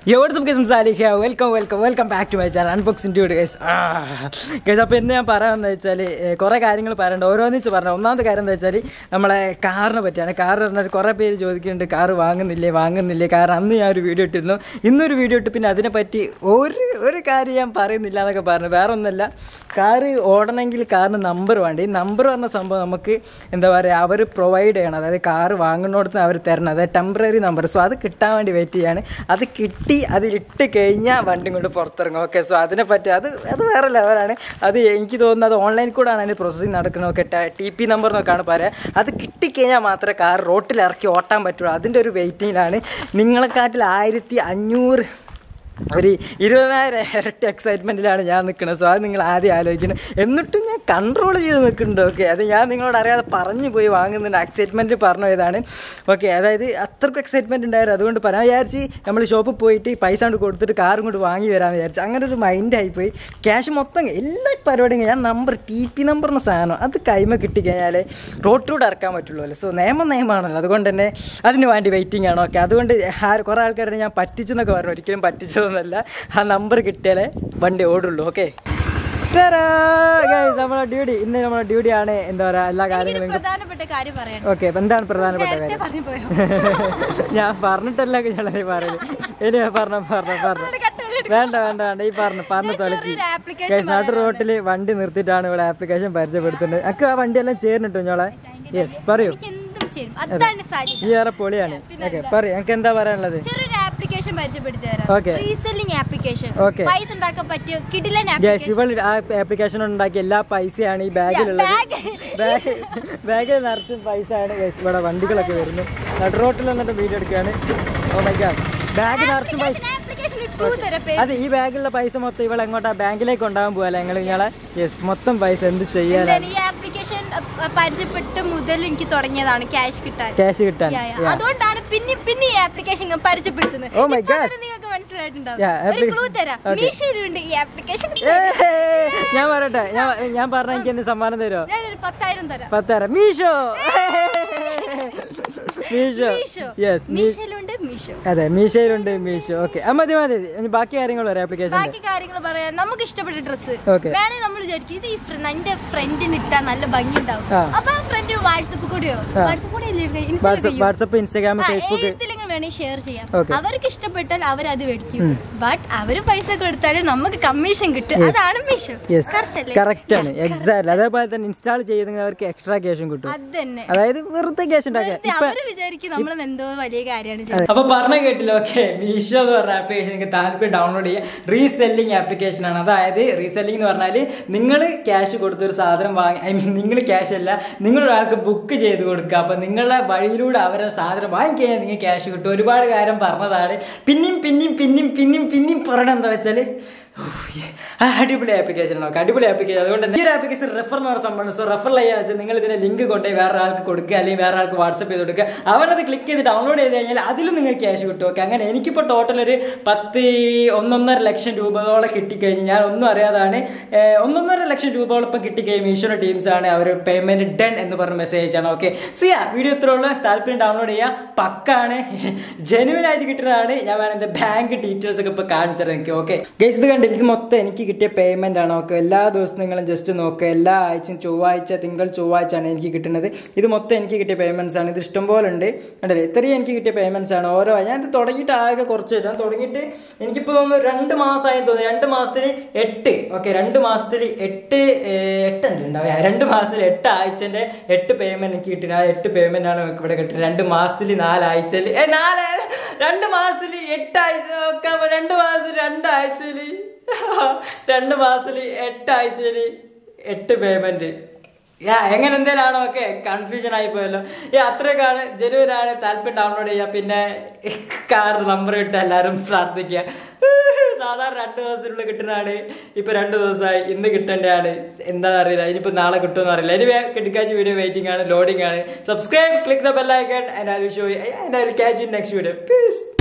യോട്ട്സപ്പ് case സംസാരിക്കുക welcome welcome welcome back to my channel unboxing to guys guys അപ്പോൾ ഇന്ന് ഞാൻ പറയാമെന്ന് വെച്ചാൽ കുറേ കാര്യങ്ങൾ പറയണ്ട ഓരോന്നിച്ച് പറഞ്ഞു ഒന്നാമത്തെ കാര്യം എന്താ വെച്ചാൽ നമ്മളെ കാറിനെ പറ്റിയാണ് കാർ പറഞ്ഞാൽ കുറേ പേര് ചോദിക്കുന്നുണ്ട് കാർ വാങ്ങുന്നില്ലേ വാങ്ങുന്നില്ലേ കാരണം അന്ന് ഞാൻ ഒരു വീഡിയോ ഇട്ടിരുന്നു ഇന്നൊരു വീഡിയോ ഇട്ട് പിന്നെ അതിനെപ്പറ്റി ഒരു ഒരു കാര്യം ഞാൻ പറയുന്നില്ല എന്നൊക്കെ പറഞ്ഞു വേറെ ഒന്നുമല്ല കാറ് ഓടണമെങ്കിൽ കാറിന് നമ്പർ വേണ്ട ഈ നമ്പർ പറഞ്ഞ സംഭവം നമുക്ക് എന്താ പറയുക അവർ പ്രൊവൈഡ് ചെയ്യണം അതായത് കാറ് വാങ്ങുന്നിടത്ത് അവർ തരണം അതായത് ടെമ്പററി നമ്പർ സോ അത് കിട്ടാൻ വേണ്ടി വെയിറ്റ് ചെയ്യാണ് അത് കിട്ടി അതിലിട്ട് കഴിഞ്ഞാൽ വണ്ടി കൊണ്ട് പുറത്തിറങ്ങും ഓക്കെ സോ അതിനെ പറ്റി അത് അത് വേറെ ലെവലാണ് അത് എനിക്ക് തോന്നുന്നത് അത് ഓൺലൈൻ കൂടാണ് അതിന് പ്രോസസ്സിങ് നടക്കണമൊക്കെ ടി പി നമ്പർ എന്നൊക്കെയാണ് പറയുക അത് കിട്ടിക്കഴിഞ്ഞാൽ മാത്രമേ കാർ റോട്ടിൽ ഇറക്കി ഓട്ടാൻ പറ്റുള്ളൂ അതിൻ്റെ ഒരു വെയിറ്റിങ്ങിലാണ് നിങ്ങളെക്കാട്ടിൽ ആയിരത്തി അഞ്ഞൂറ് ഒരു ഇരുപതിനായിരം ഇരട്ടി എക്സൈറ്റ്മെൻറ്റിലാണ് ഞാൻ നിൽക്കുന്നത് സോ അത് നിങ്ങൾ ആദ്യം ആലോചിക്കണം എന്നിട്ടും ഞാൻ കൺട്രോൾ ചെയ്ത് നിൽക്കുന്നുണ്ട് ഓക്കെ അത് ഞാൻ നിങ്ങളോട് അറിയാതെ പറഞ്ഞു പോയി വാങ്ങുന്നുണ്ട് എക്സൈറ്റ്മെൻറ്റ് പറഞ്ഞു പോയതാണ് ഓക്കെ അതായത് അത്രക്കും എക്സൈറ്റ്മെൻറ്റ് ഉണ്ടായിരുന്നു അതുകൊണ്ട് പറയാൻ വിചാരിച്ച് നമ്മൾ ഷോപ്പിൽ പോയിട്ട് പൈസ കൊണ്ട് കൊടുത്തിട്ട് കാറും കൊണ്ട് വാങ്ങി വരാമെന്ന് വിചാരിച്ചു അങ്ങനെ ഒരു മൈൻഡായി പോയി ക്യാഷ് മൊത്തം എല്ലാ പരിപാടിയും ഞാൻ നമ്പർ ടി പി നമ്പർ എന്ന സാധനം അത് കൈമ കിട്ടിക്കഴിഞ്ഞാൽ റോട്ടിലൂടെ ഇറക്കാൻ പറ്റുള്ളൂ അല്ലേ സോ നിയമം നിയമമാണല്ലോ അതുകൊണ്ട് തന്നെ അതിന് വേണ്ടി വെയിറ്റിംഗ് ആണ് ഓക്കെ അതുകൊണ്ട് ആര് കുറേ ആൾക്കാരെ ഞാൻ പറ്റിച്ചെന്നൊക്കെ പറഞ്ഞു ഒരിക്കലും പറ്റിച്ചതൊന്നുമല്ല ആ നമ്പർ കിട്ടിയാലേ വണ്ടി ഓടുള്ളൂ ഓക്കെ നമ്മളെ ഡ്യൂട്ടി ഇന്ന് നമ്മളെ ഡ്യൂട്ടി ആണ് എന്താ പറയാ എല്ലാ കാര്യങ്ങളും പ്രധാനപ്പെട്ട കാര്യം പറയണം ഓക്കെ എന്താണ് പ്രധാനപ്പെട്ട നേരത്തെ കാര്യം പറഞ്ഞു പോയോ ഞാൻ പറഞ്ഞിട്ടല്ല ഞാൻ പറയുന്നത് ഇനി പറഞ്ഞ പറഞ്ഞ പറഞ്ഞു വേണ്ട വേണ്ട വേണ്ട ഈ പറഞ്ഞു പറഞ്ഞു തൊലക്കി ചെറിയൊരു application നാട്ടു റോട്ടില് വണ്ടി നിർത്തിയിട്ടാണ് ഇവിടെ ആപ്ലിക്കേഷൻ പരിചയപ്പെടുത്തുന്നത് അക്ക് ആ വണ്ടിയെല്ലാം ചേർന്നിട്ടോ ഞങ്ങളെ യെസ് പറയൂ എനിക്ക് എന്തും ചെയ്യും അതാണ് സാരി ഈ ഏറെ പൊളിയാണ് ഓക്കെ പറയൂ എനിക്ക് എന്താ പറയാനുള്ളത് ചെറിയൊരു ആപ്ലിക്കേഷൻ പരിചയപ്പെടുത്തി തരാം Okay. Reselling application Okay. പൈസ ഉണ്ടാക്കാൻ പറ്റിയ കിടിലൻ യെസ് ആപ്ലിക്കേഷൻ ഇവൾ ആ ആപ്ലിക്കേഷൻ ഉണ്ടാക്കിയ എല്ലാ പൈസയാണ് ഈ ബാഗിലുള്ളത് ബാഗ് ബാഗ് ബാഗിൽ നിറച്ചും പൈസ ആണ് guys. ഇവിടെ വണ്ടികളൊക്കെ വരുന്നു നടു റോട്ടിൽ വന്നിട്ട് വീഡിയോ എടുക്കുകയാണ് ഓ മൈ ഗാഡ് ബാഗ് നിറച്ചും പൈസ ആപ്ലിക്കേഷൻ ക്ലൂ തരാം പേര് അതെ ഈ ബാഗിലുള്ള പൈസ മൊത്തം ഇവൾ എങ്ങോട്ടാ ബാങ്കിലേക്ക് കൊണ്ടാകാൻ പോകല്ലേ നിങ്ങൾ നിങ്ങളെ യെസ് മൊത്തം പൈസ എന്ത് ചെയ്യാനാണ് എന്താണ് ഈ ആപ്ലിക്കേഷൻ പരിചയപ്പെട്ട് മുതൽ എനിക്ക് തുടങ്ങിയതാണ് ക്യാഷ് കിട്ടാൻ ക്യാഷ് കിട്ടാൻ Yeah, yeah. അതുകൊണ്ടാണ് പിന്നെ പിന്നെ ഈ ആപ്ലിക്കേഷൻ ഞാൻ പരിചയപ്പെടുത്തുന്നത് Oh my ഇപ്പോൾ God. തന്നെ നിങ്ങൾക്ക് മനസ്സിലായിട്ടുണ്ടാവും Yeah, ഒരു application- ക്ലൂ തരാം Okay. മീഷോയിലുണ്ട് ഈ ആപ്ലിക്കേഷൻ ഏയ്! ഞാൻ പറയട്ടെ ഞാൻ ഞാൻ പറഞ്ഞ എനിക്ക് എന്ത് സമ്മാനം തരുമോ ഞാനൊരു പത്തായിരം തരാം പത്തര മീഷോ മീഷോ മീഷോ യെസ് മീഷോയിലുണ്ട് മീഷോ അതെ മീഷോയിലുണ്ട് മീഷോ ഓക്കെ മതി മതി ഇനി ബാക്കി കാര്യങ്ങൾ പറയാം ആപ്ലിക്കേഷൻ ബാക്കി കാര്യങ്ങൾ പറയാൻ നമുക്ക് ഇഷ്ടപ്പെട്ട ഡ്രസ്സ് Okay. വേണമെങ്കിൽ നമ്മൾ വിചാരിക്കും ഇത് ഈ ഫ്രണ്ട് എന്റെ ഫ്രണ്ടിന് ഇട്ടാൽ നല്ല ഭംഗി ഉണ്ടാവും ആ. അപ്പൊ ആ ഫ്രണ്ട് വാട്സപ്പ് കൂടെയോ ആ. വാട്സപ്പ് കൂടെ വാട്സപ്പ് വാട്സപ്പ് ഇൻസ്റ്റാഗ്രാം ഫേസ്ബുക്ക് ഏതിലെങ്കിലും വേണമെങ്കിൽ ഷെയർ ചെയ്യാം Okay. അവർക്ക് ഇഷ്ടപ്പെട്ടാൽ അവർ അത് മേടിക്കും ബട്ട് അവര് പൈസ കൊടുത്താൽ നമുക്ക് കമ്മീഷൻ കിട്ടും അതാണ് മീഷോ യെസ് കറക്റ്റ് അല്ലേ കറക്റ്റ് ആണ് എക്സാക്ട് അതേപോലെ തന്നെ ഇൻസ്റ്റാൾ ചെയ്യുന്നവർക്ക് എക്സ്ട്രാ ക്യാഷും കിട്ടും അത് തന്നെ അതായത് വെറുതെ ക്യാഷ് ഉണ്ടാക്കുക വെറുതെ അവര് വിചാരിക്കും നമ്മൾ എന്തോ വലിയ കാര്യമാണ് ചെയ്യുന്നത് അപ്പൊ പറഞ്ഞ കേട്ടില്ല ഓക്കെ മീഷോ എന്ന് പറഞ്ഞ ആപ്ലിക്കേഷൻ നിങ്ങൾക്ക് താല്പര്യം ഡൗൺലോഡ് ചെയ്യാം റീസെല്ലിംഗ് ആപ്ലിക്കേഷൻ ആണ് അതായത് റീസെല്ലിംഗ് എന്ന് പറഞ്ഞാൽ നിങ്ങൾ ക്യാഷ് കൊടുത്തൊരു സാധനം വാങ്ങി ഐ മീൻ നിങ്ങൾ ക്യാഷ് അല്ല നിങ്ങൾ ഒരാൾക്ക് ബുക്ക് ചെയ്ത് കൊടുക്കുക അപ്പൊ നിങ്ങളുടെ വഴിയിലൂടെ അവരെ സാധനം വാങ്ങിക്കഴിഞ്ഞാൽ നിങ്ങൾ ക്യാഷ് കിട്ടും ഒരുപാട് കാര്യം പറഞ്ഞതാണ് പിന്നെയും പിന്നെയും പിന്നെയും പിന്നെയും പിന്നെയും പറയണത് എന്താ വെച്ചാൽ അടിപൊളി ആപ്ലിക്കേഷൻ ആണ് അടിപൊളി ആപ്ലിക്കേഷൻ അതുകൊണ്ട് തന്നെ ഈ ഒരു ആപ്ലിക്കേഷൻ റെഫർ എന്ന് പറഞ്ഞ സംഭവം സോ റെഫർ ചെയ്യാൻ വെച്ചാൽ നിങ്ങൾ ഇതിനെ ലിങ്ക് കൊണ്ടുപോയി വേറെ ആൾക്ക് കൊടുക്കുക അല്ലെങ്കിൽ വേറെ ആൾക്ക് വാട്സപ്പ് ചെയ്ത് കൊടുക്കുക അവനത് ക്ലിക്ക് ചെയ്ത് ഡൗൺലോഡ് ചെയ്ത് കഴിഞ്ഞാൽ അതിലും നിങ്ങൾക്ക് ക്യാഷ് കിട്ടും ഓക്കെ അങ്ങനെ എനിക്കിപ്പോൾ ടോട്ടൽ ഒരു പത്ത് ഒന്നൊന്നര ലക്ഷം രൂപയോളം കിട്ടിക്കഴിഞ്ഞ് ഞാൻ ഒന്നും അറിയാതാണ് ഏഹ്, ഒന്നൊന്നര ലക്ഷം രൂപയോളം ഇപ്പം കിട്ടിക്കഴിഞ്ഞ് മീഷോയുടെ ടീംസ് ആണ് അവർ പേയ്മെന്റ് ഡൺ എന്ന് പറഞ്ഞ മെസ്സേജ് ആണ് ഓക്കെ സോ യാ വീഡിയോ ഇത്ര ഉള്ളൂ താല്പര്യം ഡൗൺലോഡ് ചെയ്യുക പക്കാണ് ജെനുവിൻ ആയിട്ട് കിട്ടുന്നതാണ് ഞാൻ വേണം എൻ്റെ ബാങ്ക് ഡീറ്റെയിൽസ് ഒക്കെ ഇപ്പോൾ കാണിച്ചത് എനിക്ക് ഓക്കെ ഗൈസ് ഇത് കണ്ടില്ല ഇത് മൊത്തം എനിക്ക് കിട്ടിയ പേയ്മെന്റ് ആണ് ഓക്കെ എല്ലാ ദിവസവും നിങ്ങൾ ജസ്റ്റ് നോക്കുക എല്ലാ ആഴ്ചയും ചൊവ്വാഴ്ച തിങ്കൾ ചൊവ്വാഴ്ച ആണ് എനിക്ക് കിട്ടുന്നത് ഇത് മൊത്തം എനിക്ക് കിട്ടിയ പേയ്മെന്റ്സ് ആണ് ഇത് ഇഷ്ടംപോലെ ഉണ്ട് കണ്ടല്ലേ ഇത്രയും എനിക്ക് കിട്ടിയ പേയ്മെന്റ്സ് ആണ് ഓരോ ഞാൻ ഇത് തുടങ്ങിയിട്ട് ആകെ കുറച്ച് ഞാൻ തുടങ്ങിയിട്ട് എനിക്കിപ്പോൾ തോന്നുന്നു രണ്ട് മാസമായി തോന്നുന്നു രണ്ട് മാസത്തിൽ എട്ട് ഓക്കെ രണ്ട് മാസത്തിൽ എട്ട് ഏഹ്, എട്ടുണ്ട് ഉണ്ടാവുക രണ്ട് മാസത്തിൽ എട്ട് ആഴ്ചന്റെ എട്ട് പേയ്മെന്റ് എനിക്ക് കിട്ടുന്നത് ആ എട്ട് പേയ്മെന്റ് ആണ് നമുക്ക് ഇവിടെ കിട്ടുന്നത് രണ്ട് മാസത്തിൽ നാലാഴ്ചയിൽ ഏ നാല് രണ്ട് മാസത്തിൽ എട്ടാഴ്ച ഒക്കെ അപ്പൊ രണ്ട് മാസത്തിൽ രണ്ടാഴ്ചയിൽ രണ്ട് മാസത്തിൽ എട്ടാഴ്ചയിൽ എട്ട് പേയ്മെന്റ് യാ എങ്ങനെ എന്തേലാണോ ഒക്കെ കൺഫ്യൂഷൻ ആയി പോയല്ലോ ഈ അത്രയൊക്കെയാണ് ജനുവനാണ് താല്പര്യം ഡൗൺലോഡ് ചെയ്യുക പിന്നെ കാർ നമ്പർ ഇട്ട് എല്ലാവരും പ്രാർത്ഥിക്കുക സാധാരണ രണ്ട് ദിവസത്തിനുള്ളിൽ കിട്ടുന്നതാണ് ഇപ്പൊ രണ്ട് ദിവസമായി ഇന്ന് കിട്ടേണ്ടതാണ് എന്താണെന്ന് അറിയില്ല ഇനിയിപ്പോ നാളെ കിട്ടുമെന്ന് അറിയില്ല ഇനി കിടക്കാച്ച വീഡിയോ വെയിറ്റിംഗ് ആണ് ലോഡിംഗ് ആണ് subscribe click the bell icon and I will show and I will catch in next video please